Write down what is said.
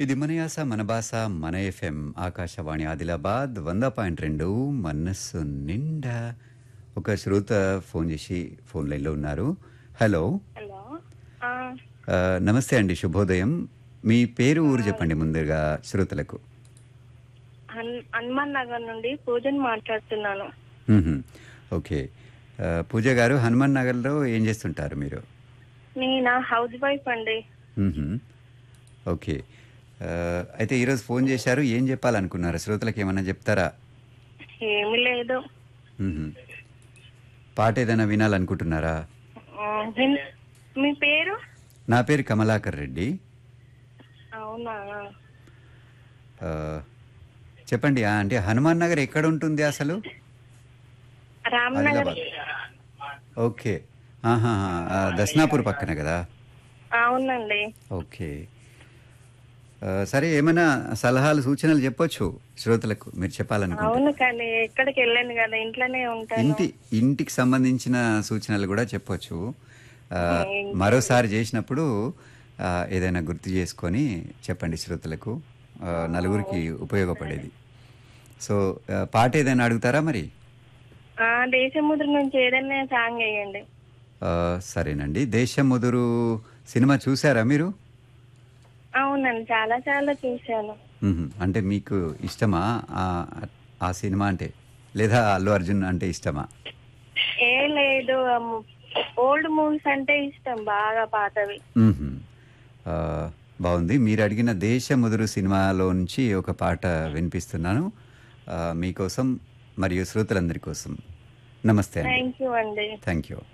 ఇది మన యాస మన భాష మన ఎఫ్ఎం ఆకాశవాణి ఆదిలాబాద్ వంద పాయింట్ రెండు మనస్సు నిండా ఒక శ్రోత ఫోన్ చేసి ఫోన్ లైన్లో ఉన్నారు హలో హలో ఆ, ఆ, నమస్తే అండి శుభోదయం మీ పేరు ఊరు చెప్పండి ముందుగా శ్రోతలకు హన్- హనుమాన్ నగర్ నుండి పూజని మాట్లాడుతున్నాను మ్మ్హ. ఓకే ఆ, పూజ గారు హనుమాన్ నగర్లో ఏం చేస్తుంటారు మీరు నేను హౌస్ వైఫ్ అండి మ్మ్హ. ఓకే ఆ, అయితే ఈరోజు ఫోన్ చేశారు ఏం చెప్పాలనుకున్నారు శ్రోతలకు ఏమన్నా చెప్తారా ఏమీ లేదు మ్మ్హ. పాట ఏదైనా వినాలనుకుంటున్నారా ఆ, విన్- మీ పేరు నా పేరు కమలాకర్ రెడ్డి అవునా ఆ, చెప్పండి ఆ, అంటే హనుమాన్ నగర్ ఎక్కడ ఉంటుంది అసలు రామ్నగర్ ఓకే ఆహాహా, ఆ, దర్శనాపూర్ పక్కన కదా అవునండి ఓకే ఆ, సరే ఏమైనా సలహాలు సూచనలు చెప్పొచ్చు శ్రోతలకు మీరు చెప్పాలనుకుంటే అవును కానీ ఎక్కడికి వెళ్ళాను కదా ఇంట్లోనే ఉంటాను ఇంటి ఇంటికి సంబంధించిన సూచనలు కూడా చెప్పొచ్చు ఆ, మరోసారి చేసినప్పుడు ఆ, ఏదైనా గుర్తు చేసుకొని చెప్పండి శ్రోతలకు ఆ, నలుగురికి ఉపయోగపడేది సో ఆ, పాట ఏదైనా అడుగుతారా మరి ఆ, దేశముద్ర నుంచి ఏదైనా సాంగ్ వేయండి ఆ, సరేనండి దేశం ముదురు సినిమా చూసారా మీరు అవునండి చాలా చాలా చూశాను మ్మ్. అంటే మీకు ఇష్టమా ఆ ఆ సినిమా అంటే లేదా అల్లు అర్జున్ అంటే ఇష్టమా ఏ లేదు ఓల్డ్ మూవీస్ అంటే ఇష్టం బాగా పాతవి మ్మ్. ఆ, బాగుంది మీరు అడిగిన దేశ ముదురు సినిమాలో నుంచి ఒక పాట వినిపిస్తున్నాను ఆ, మీకోసం మరియు శ్రోతలందరి కోసం నమస్తే అండి థ్యాంక్ యూ అండి థ్యాంక్ యూ